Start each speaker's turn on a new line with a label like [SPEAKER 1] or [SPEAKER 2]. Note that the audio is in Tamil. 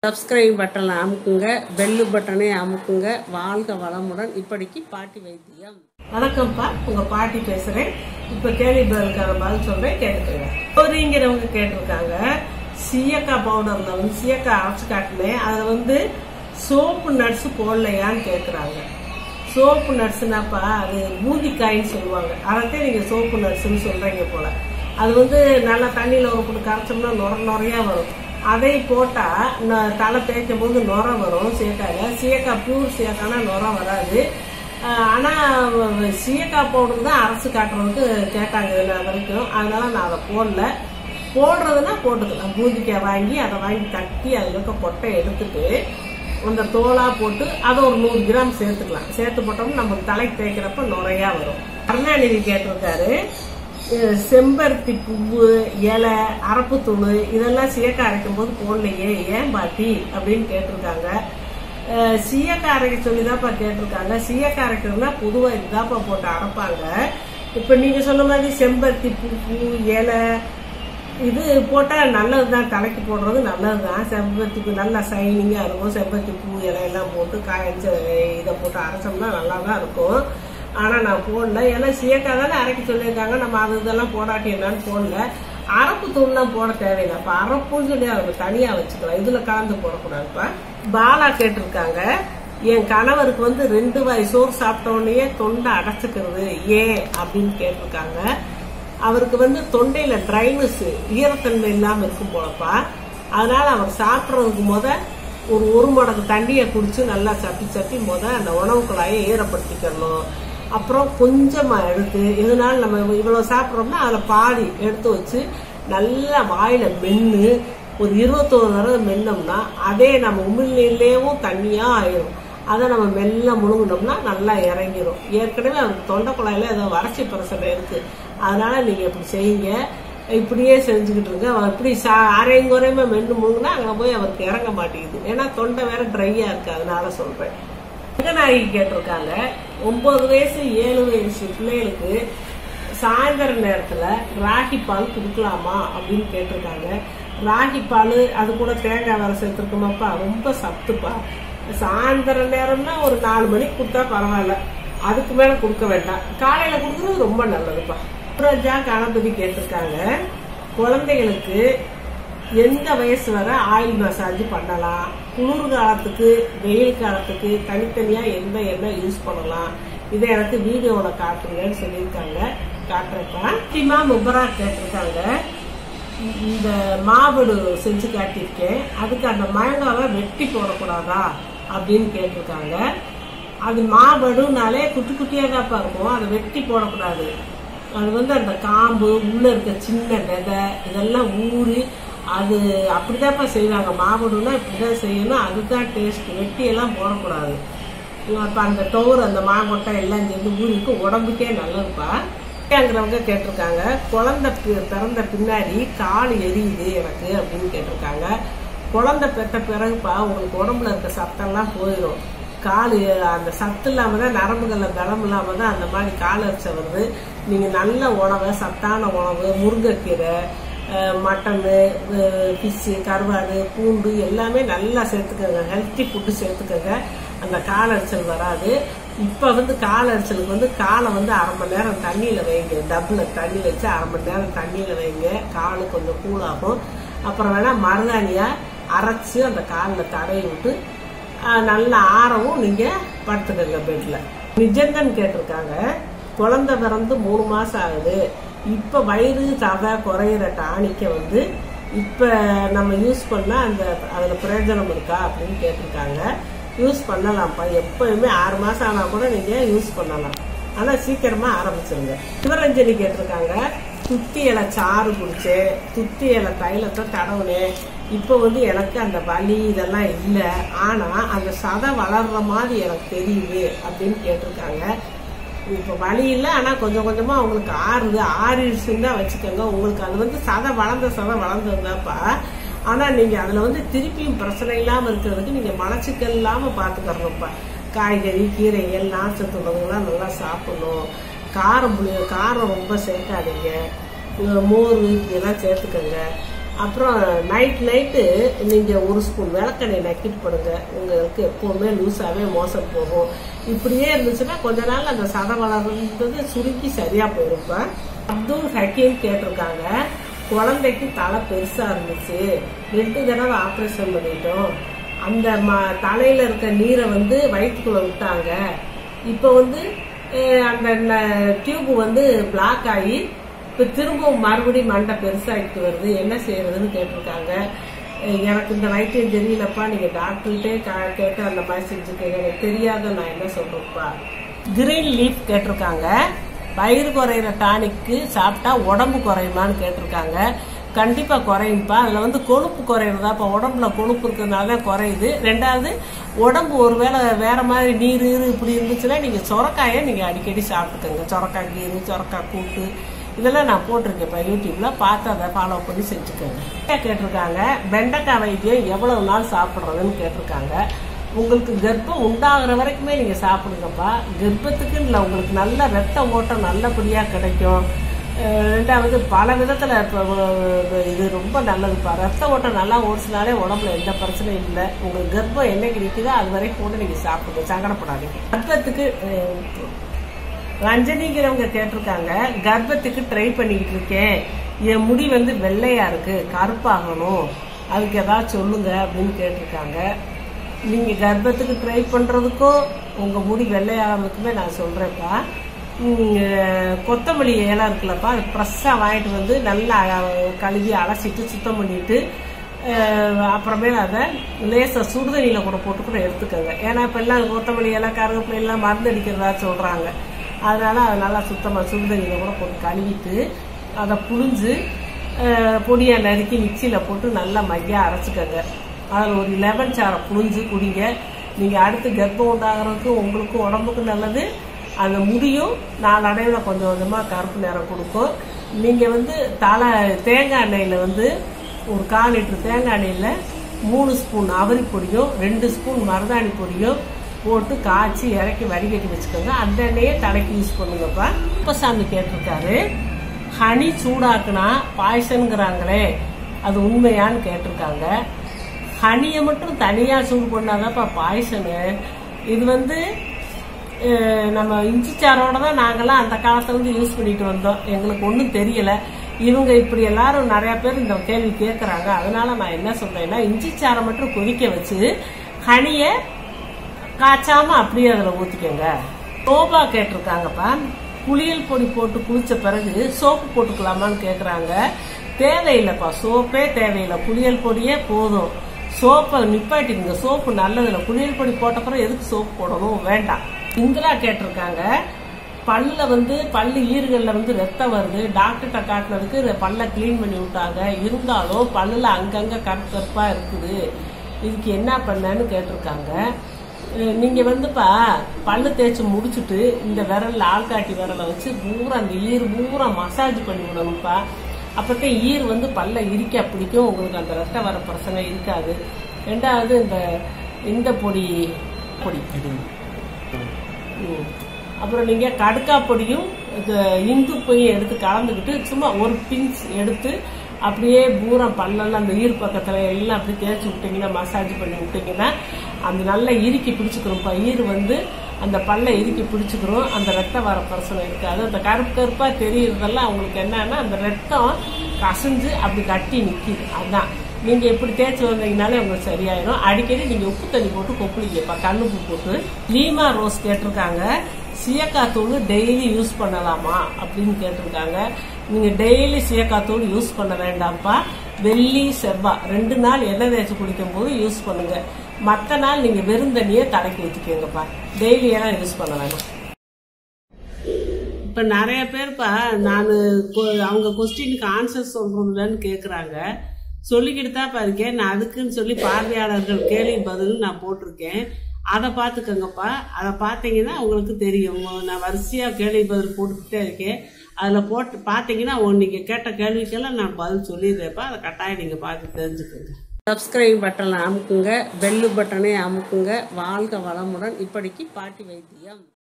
[SPEAKER 1] சப்ஸ்கிரைப் பட்டனை அமுக்குங்க பெல்லு பட்டனை அமுக்குங்க வாழ்க வளமுடன் இப்படிக்கு பாட்டி வைத்தியம்
[SPEAKER 2] வணக்கம்ப்பா உங்க பாட்டி பேசுறேன் இப்ப கேள்வி பதிலுக்கான பதில் சொல்றேன் கேட்டுக்கோங்க ஒருங்கிறவங்க கேட்டிருக்காங்க சீயக்காய் பவுடர்ல வந்து சீயக்காய் அரைச்சு காட்டினேன் அதுல வந்து சோப்பு நட்ஸ் போடலையான்னு கேக்குறாங்க சோப்பு நட்ஸ்னாப்பா அது பூந்திக்காயின்னு சொல்லுவாங்க அதைத்தான் நீங்க சோப்பு நட்ஸ்னு சொல்றீங்க போல அது வந்து நல்லா தண்ணியில ஒரு போட்டு கரைச்சோம்னா நுர நுறையா வரும் அதை போட்டா ந- தலை தேய்க்கும் போது நுர வரும் சீயக்காயில சீயக்காய் பியூர் சீயக்காய்னா நுர வராது ஆஹ் ஆனா வ- சீயக்காய் பவுடர் தான் அரசு காட்டுறதுக்கு கேட்டாங்க இதுல வரைக்கும் அதனால நான் அதை போடல போடுறதுன்னா போட்டுக்கலாம் பூந்திக்காய் வாங்கி அதை வாங்கி தட்டி அதுல இருக்க கொட்டை எடுத்துட்டு அந்த தோலா போட்டு அதை ஒரு நூறு கிராம் சேர்த்துக்கலாம் சேர்த்து போட்டோம்னா நம்ம தலைக்கு தேய்க்கிறப்ப நுறையா வரும் கருணாநிதி கேட்டிருக்காரு அஹ் செம்பருத்தி பூவு இலை அரப்புத்தூள் இதெல்லாம் சீயக்காய் அரைக்கும் போது போடலையே ஏன் பாட்டி அப்படின்னு கேட்டிருக்காங்க அஹ் சீயக்காய் அரைக்க சொல்லிதான்ப்பா கேட்டிருக்காங்க சீயக்காய் அரைக்கிறதுனா பொதுவாக இதுதான்ப்பா போட்டு அரைப்பாங்க இப்போ நீங்க சொன்ன மாதிரி செம்பருத்தி பூ பூ இலை இது போட்டா நல்லதுதான் தலைக்கு போடுறது நல்லதுதான் செம்பருத்தி பூ நல்லா சைனிங்கா இருக்கும் செம்பருத்தி பூ இலையெல்லாம் போட்டு காய்ச்ச இதை போட்டு அரைச்சோம்னா நல்லா தான் இருக்கும் ஆனா நான் போடல ஏன்னா சீயக்காய் தானே அரைக்க சொல்லியிருக்காங்க நம்ம அது இதெல்லாம் போடாட்டி என்னன்னு போடல அரப்பு தூள்லாம் போட தேவையில்லை அப்ப அரப்புன்னு சொல்லி அவங்க தனியா வச்சுக்கலாம் இதுல கலந்து போடக்கூடாதுப்பா பாலா கேட்டிருக்காங்க என் கணவருக்கு வந்து ரெண்டு வாய் சோறு சாப்பிட்ட உடனே தொண்டை அடைச்சுக்கிறது ஏன் அப்படின்னு கேட்டிருக்காங்க அவருக்கு வந்து தொண்டையில ட்ரைனஸ் ஈரத்தன்மை இல்லாம இருக்கும் போலப்பா அதனால அவர் சாப்பிட்றதுக்கு முத ஒரு ஒரு மடங்கு தண்ணியை குடிச்சு நல்லா சப்பி சப்பி முத அந்த உணவு குழாயை ஈரப்படுத்திக்கணும் அப்புறம் கொஞ்சமா எடுத்து இதனால நம்ம இவ்வளவு சாப்பிட்றோம்னா அதுல பாதி எடுத்து வச்சு நல்லா வாயில மென்னு ஒரு இருபத்தோரு தடவை மென்னோம்னா அதே நம்ம உமிழ்நீர்லேயும் தண்ணியா ஆயிரும் அதை நம்ம மெல்ல முழுங்கினோம்னா நல்லா இறங்கிரும் ஏற்கனவே அவருக்கு தொண்டை குழாயில ஏதோ வறட்சி பிரச்சனை இருக்கு அதனால நீங்க இப்படி செய்யுங்க இப்படியே செஞ்சுக்கிட்டு இருங்க அவர் இப்படி சா அரையும் குறையுமா மென்று முழுங்கினா அங்க போய் அவருக்கு இறங்க மாட்டேங்குது ஏன்னா தொண்டை வேற ட்ரையா இருக்கு அதனால சொல்றேன் ரங்கநாயகி கேட்டிருக்காங்க ஒன்பது வயசு ஏழு வயசு பிள்ளைகளுக்கு சாயந்தர நேரத்துல ராகி பால் குடுக்கலாமா அப்படின்னு கேட்டிருக்காங்க ராகி பால் அது கூட தேங்காய் வர சேர்த்துருக்கோமாப்பா ரொம்ப சத்துப்பா சாயந்தர நேரம்னா ஒரு நாலு மணிக்கு கொடுத்தா பரவாயில்ல அதுக்கு மேல கொடுக்க வேண்டாம் காலையில கொடுக்கறது ரொம்ப நல்லதுப்பா பிரஜா கணபதி கேட்டிருக்காங்க குழந்தைகளுக்கு எந்த வயசு வரை ஆயில் மசாஜ் பண்ணலாம் குளிர் காலத்துக்கு வெயில் காலத்துக்கு தனித்தனியா எந்த எண்ணெய் யூஸ் பண்ணலாம் இதை எனக்கு வீடியோல காட்டுங்கன்னு சொல்லியிருக்காங்க காட்டுறப்ப சிமா முபரா கேட்டிருக்காங்க இந்த மாவடு செஞ்சு காட்டியிருக்கேன் அதுக்கு அந்த மாங்காவை வெட்டி போடக்கூடாதா அப்படின்னு கேட்டிருக்காங்க அது மாவடுனாலே குட்டி குட்டியாக தான்ப்பா இருக்கும் அதை வெட்டி போடக்கூடாது அது வந்து அந்த காம்பு உள்ள இருக்க சின்ன விதை இதெல்லாம் ஊறி அது அப்படிதான்ப்பா செய்வாங்க மாவடுனா இப்படிதான் செய்யணும் அதுதான் டேஸ்ட் வெட்டி எல்லாம் போடக்கூடாது அப்ப அந்த டோர் அந்த மாங்கொட்டை எல்லாம் சேர்ந்து ஊருக்கு உடம்புக்கே நல்லதுப்பா கேட்குறவங்க கேட்டிருக்காங்க குழந்தை பி- பிறந்த பின்னாடி கால் எரியுது எனக்கு அப்படின்னு கேட்டிருக்காங்க குழந்தை பெற்ற பிறகுப்பா உங்களுக்கு உடம்புல இருக்க சத்தெல்லாம் போயிடும் கால் அந்த சத்து இல்லாம தான் நரம்புகள்ல பலம் இல்லாம தான் அந்த மாதிரி கால் அரிச்சை வருது நீங்க நல்ல உணவை சத்தான உணவு முருங்கைக்கீரை அஹ், மட்டனு ஃபிஷ்ஷு கருவாடு பூண்டு எல்லாமே நல்லா சேர்த்துக்கோங்க ஹெல்த்தி ஃபுட்டு சேர்த்துக்கோங்க அந்த கால் அரிச்சல் வராது இப்போ வந்து கால் அரிச்சலுக்கு வந்து காலை வந்து அரை மணி நேரம் தண்ணியில் வைங்க டப்பில் தண்ணி வச்சு அரை மணி நேரம் தண்ணியில் வைங்க கால் கொஞ்சம் கூலாகும் அப்புறம் வேணா மருதாணியா அரைச்சு அந்த காலில் தடவி விட்டு ஆஹ், நல்லா ஆறவும் நீங்க படுத்துக்கங்க பெட்ல நிஜங்கன் கேட்டிருக்காங்க குழந்தை பிறந்து மூணு மாசம் ஆகுது இப்ப வயிறு சதை குறையிற டானிக்க வந்து இப்ப நம்ம யூஸ் பண்ணா அந்த அதுல பிரயோஜனம் இருக்கா அப்படின்னு கேட்டிருக்காங்க யூஸ் பண்ணலாம்ப்பா எப்பயுமே ஆறு மாசம் ஆனா கூட நீங்க யூஸ் பண்ணலாம் ஆனா சீக்கிரமா ஆரம்பிச்சிருங்க சிவரஞ்சனி கேட்டிருக்காங்க துத்தி இலை சாறு குடிச்சேன் துத்தி இலை தைலத்தை தடவுனேன் இப்போ வந்து எனக்கு அந்த வலி இதெல்லாம் இல்லை ஆனா அந்த சதை வளர்ற மாதிரி எனக்கு தெரியுது அப்படின்னு கேட்டிருக்காங்க இப்போ வலி இல்லை ஆனா கொஞ்சம் கொஞ்சமா உங்களுக்கு ஆறுது ஆறிடுச்சுன்னு தான் வச்சுக்கோங்க உங்களுக்கு அது வந்து சதை வளர்ந்த சதை வளர்ந்ததுதான்ப்பா ஆனா நீங்க அதுல வந்து திருப்பியும் பிரச்சனை இல்லாம இருக்கிறதுக்கு நீங்க மலச்சிக்கல் இல்லாம பாத்துக்கறணும்ப்பா காய்கறி கீரைகள் நாச்சத்து உள்ளதெல்லாம் நல்லா சாப்பிடணும் காரம் புளி காரம் ரொம்ப சேர்க்காதீங்க அஹ் மோர் இதெல்லாம் சேர்த்துக்கோங்க அப்புறம் நைட் நைட்டு நீங்கள் ஒரு ஸ்பூன் விளக்கெண்ணெய் நக்கிட்டு படுங்க உங்களுக்கு எப்போவுமே லூஸாகவே மோசம் போகும் இப்படியே இருந்துச்சுன்னா கொஞ்ச நாள் அந்த சதை வளர்ந்தது சுருக்கி சரியாக போயிருப்பா அப்துல் ஹக்கீம் கேட்டிருக்காங்க குழந்தைக்கு தலை பெருசா இருந்துச்சு ரெண்டு தடவை ஆப்ரேஷன் பண்ணிட்டோம் அந்த ம தலையில இருக்க நீரை வந்து வயிற்றுக்குள்ள விட்டாங்க இப்போ வந்து அஹ், அந்த டியூப் வந்து பிளாக் ஆகி இப்போ திரும்பவும் மறுபடியும் மண்டை பெருசாகிட்டு வருது என்ன செய்யறதுன்னு கேட்டிருக்காங்க அஹ், எனக்கு இந்த வைத்தியம் தெரியலப்பா நீங்க டாக்டர்கிட்டே கா- கேட்டு அந்த மாதிரி செஞ்சுக்கோங்க எனக்கு தெரியாத நான் என்ன சொல்றேன்ப்பா கிரீன் லீஃப் கேட்டிருக்காங்க வயிறு குறையிற டானிக்கு சாப்பிட்டா உடம்பு குறையுமான்னு கேட்டிருக்காங்க கண்டிப்பா குறையும்ப்பா அதுல வந்து கொழுப்பு குறையிறதா இப்ப உடம்புல கொழுப்பு இருக்கிறதுனால தான் குறையுது ரெண்டாவது உடம்பு ஒருவேளை வேற மாதிரி நீர் ஈறு இப்படி இருந்துச்சுன்னா நீங்க சொரக்காயை நீங்க அடிக்கடி சாப்பிட்டுக்கோங்க சொரக்காய் கீரு சொரக்காய் கூட்டு இதெல்லாம் நான் போட்டிருக்கேன் இப்போ யூடியூப்ல பார்த்து அதை ஃபாலோ பண்ணி செஞ்சுக்கோங்க கேட்டிருக்காங்க வெண்டைக்காய் வைத்தியம் எவ்வளவு நாள் சாப்பிட்றதுன்னு கேட்டிருக்காங்க உங்களுக்கு கர்ப்பம் உண்டாகிற வரைக்குமே நீங்க சாப்பிடுங்கப்பா கர்ப்பத்துக்கு இல்லை உங்களுக்கு நல்ல ரத்த ஓட்டம் நல்லபடியா கிடைக்கும் அஹ் ரெண்டாவது பல விதத்துல இப்போ இது ரொம்ப நல்லதுப்பா ரத்த ஓட்டம் நல்லா ஓடிச்சினாலே உடம்புல எந்த பிரச்சனையும் இல்லை உங்களுக்கு கர்ப்பம் என்னைக்கு நிற்குதோ அது வரைக்கும் கூட நீங்க சாப்பிடுங்க சங்கடப்படாதீங்க கர்ப்பத்துக்கு அஹ், ரஞ்சனிங்கிறவங்க கேட்டிருக்காங்க கர்ப்பத்துக்கு ட்ரை பண்ணிக்கிட்டு இருக்கேன் என் முடி வந்து வெள்ளையா இருக்கு கருப்பாகணும் அதுக்கு ஏதாவது சொல்லுங்க அப்படின்னு கேட்டிருக்காங்க நீங்க கர்ப்பத்துக்கு ட்ரை பண்றதுக்கும் உங்க முடி வெள்ளையாகிறதுக்குமே நான் சொல்றேன்ப்பா நீங்க கொத்தமல்லி இலை இருக்குல்லப்பா அது ஃப்ரெஷ்ஷாக வாங்கிட்டு வந்து நல்லா அ- கழுவி அலசிட்டு சுத்தம் பண்ணிட்டு அஹ், அப்புறமேல அதை லேசாக சுடுதண்ணியில் கூட போட்டு கூட எடுத்துக்கோங்க ஏன்னா இப்போ எல்லாம் கொத்தமல்லி இலை கருவேப்பிலை எல்லாம் மருந்து அடிக்கிறதா சொல்கிறாங்க அதனால அதை நல்லா சுத்தமாக சுடுதண்ணியில் கூட போட்டு கழுவிட்டு அதை புழிஞ்சு அஹ், பொடியா நறுக்கி மிக்சியில் போட்டு நல்லா மையா அரைச்சிக்கோங்க அதில் ஒரு லெமன் சாரை புழிஞ்சு குடிங்க நீங்கள் அடுத்து கர்ப்பம் உண்டாகிறதுக்கு உங்களுக்கும் உடம்புக்கும் நல்லது அந்த முடியும் நாளடைவில் கொஞ்சம் கொஞ்சமாக கருப்பு நிறம் கொடுக்கும் நீங்கள் வந்து தலை தேங்காய் எண்ணெயில் வந்து ஒரு கால் லிட்டர் தேங்காய் எண்ணெயில் மூணு ஸ்பூன் அவரி பொடியும் ரெண்டு ஸ்பூன் மருதாணி பொடியும் போட்டு காய்ச்சி இறக்கி வடிகட்டி வச்சுக்கோங்க அந்த எண்ணெயே தலைக்கு யூஸ் பண்ணுங்கப்பா குப்பசாமி கேட்டிருக்காரு ஹனி சூடாக்குனா பாய்சனுங்கிறாங்களே அது உண்மையான்னு கேட்டிருக்காங்க ஹனியை மட்டும் தனியாக சூடு பண்ணாதான்ப்பா பாய்சனு இது வந்து அஹ், நம்ம இஞ்சி சாரோட தான் நாங்கெல்லாம் அந்த காலத்துல இருந்து யூஸ் பண்ணிட்டு வந்தோம் எங்களுக்கு ஒன்றும் தெரியல இவங்க இப்படி எல்லாரும் நிறைய பேர் இந்த கேள்வி கேட்கறாங்க அதனால நான் என்ன சொல்றேன்னா இஞ்சி சாரை மட்டும் கொதிக்க வச்சு ஹனியை காய்ச்சாம அப்படியே அதில் ஊற்றிக்கோங்க சோபா கேட்டிருக்காங்கப்பா குளியல் பொடி போட்டு குளிச்ச பிறகு சோப்பு போட்டுக்கலாமான்னு கேட்குறாங்க தேவையில்லைப்பா சோப்பே தேவையில்லை குளியல் பொடியே போதும் சோப்பை நிப்பாட்டிடுங்க சோப்பு நல்லதில்ல குளியல் பொடி போட்ட பிறகு எதுக்கு சோப்பு போடணும் வேண்டாம் இந்திரா கேட்டிருக்காங்க பல்ல வந்து பல்லு ஈறுகள்ல வந்து ரத்தம் வருது டாக்டர்கிட்ட காட்டினதுக்கு இதை பல்ல க்ளீன் பண்ணி விட்டாங்க இருந்தாலும் பல்லுல அங்கங்க கருப்பு கருப்பா இருக்குது இதுக்கு என்ன பண்ணேன்னு கேட்டிருக்காங்க அஹ் நீங்க வந்துப்பா பல்லு தேய்ச்சி முடிச்சுட்டு இந்த விரல்ல ஆள்காட்டி விரலை வச்சு பூரா அந்த ஈர் பூரா மசாஜ் பண்ணி விடணும்ப்பா அப்பதான் ஈர் வந்து பல்ல இரிக்க பிடிக்கும் உங்களுக்கு அந்த ரத்த வர பிரச்சனை இருக்காது ரெண்டாவது இந்த இந்த பொடி பொடி ம். அப்புறம் நீங்க கடுக்கா பொடியும் இது இந்து பொடியும் எடுத்து கலந்துக்கிட்டு சும்மா ஒரு பிஞ்ச் எடுத்து அப்படியே பூரா பல்லெல்லாம் அந்த ஈர் பக்கத்துல எல்லாம் அப்படி தேய்ச்சி விட்டீங்கன்னா மசாஜ் பண்ணி விட்டீங்கன்னா அந்த நல்லா இறுக்கி பிடிச்சிக்கிறோம்ப்பா ஈர் வந்து அந்த பல்லை இறுக்கி பிடிச்சிக்கிறோம் அந்த ரத்தம் வர பிரச்சனை இருக்காது அந்த கருப்பு கருப்பா தெரியறதெல்லாம் அவங்களுக்கு என்னன்னா அந்த ரத்தம் கசிஞ்சு அப்படி கட்டி நிக்குது அதான் நீங்க இப்படி தேய்ச்சி வந்தீங்கனாலே உங்களுக்கு சரியாயிடும் அடிக்கடி நீங்க உப்பு தண்ணி போட்டு கொப்பளிங்கப்பா கல்லுப்பு போட்டு லீமா ரோஸ் கேட்டிருக்காங்க சீயக்காய் தூள் டெய்லி யூஸ் பண்ணலாமா அப்படின்னு கேட்டிருக்காங்க நீங்க டெய்லி சீயக்காய் தூள் யூஸ் பண்ண வேண்டாம்ப்பா வெள்ளி செவ்வாய் ரெண்டு நாள் எண்ணெய் தேய்ச்சி குளிக்கும் போது யூஸ் பண்ணுங்க மற்ற நாள் நீங்க வெறும் தண்ணியே தலைக்கு ஊற்றிக்கோங்கப்பா டெய்லி எல்லாம் யூஸ் பண்ண வேணாம் இப்ப நிறைய பேர்ப்பா நான் அவங்க கொஸ்டினுக்கு ஆன்சர் சொல்றதுலன்னு கேக்குறாங்க சொல்லிக்கிட்டு தான் இருக்கேன் நான் அதுக்குன்னு சொல்லி பார்வையாளர்கள் கேள்வி பதில் நான் போட்டிருக்கேன் அதை பார்த்துக்கோங்கப்பா அதை பார்த்தீங்கன்னா உங்களுக்கு தெரியும் நான் வரிசையா கேள்வி பதில் போட்டுக்கிட்டே இருக்கேன் அதில் போட்டு பார்த்தீங்கன்னா நீங்க கேட்ட கேள்விக்கெல்லாம் நான் பதில் சொல்லிடுறேன்ப்பா அதை கட்டாயம் நீங்க பார்த்து தெரிஞ்சுக்கோங்க சப்ஸ்கிரைப் பட்டனை அமுக்குங்க பெல்லு பட்டனை அமுக்குங்க வாழ்க வளமுடன் இப்படிக்கு பாட்டி வைத்தியம்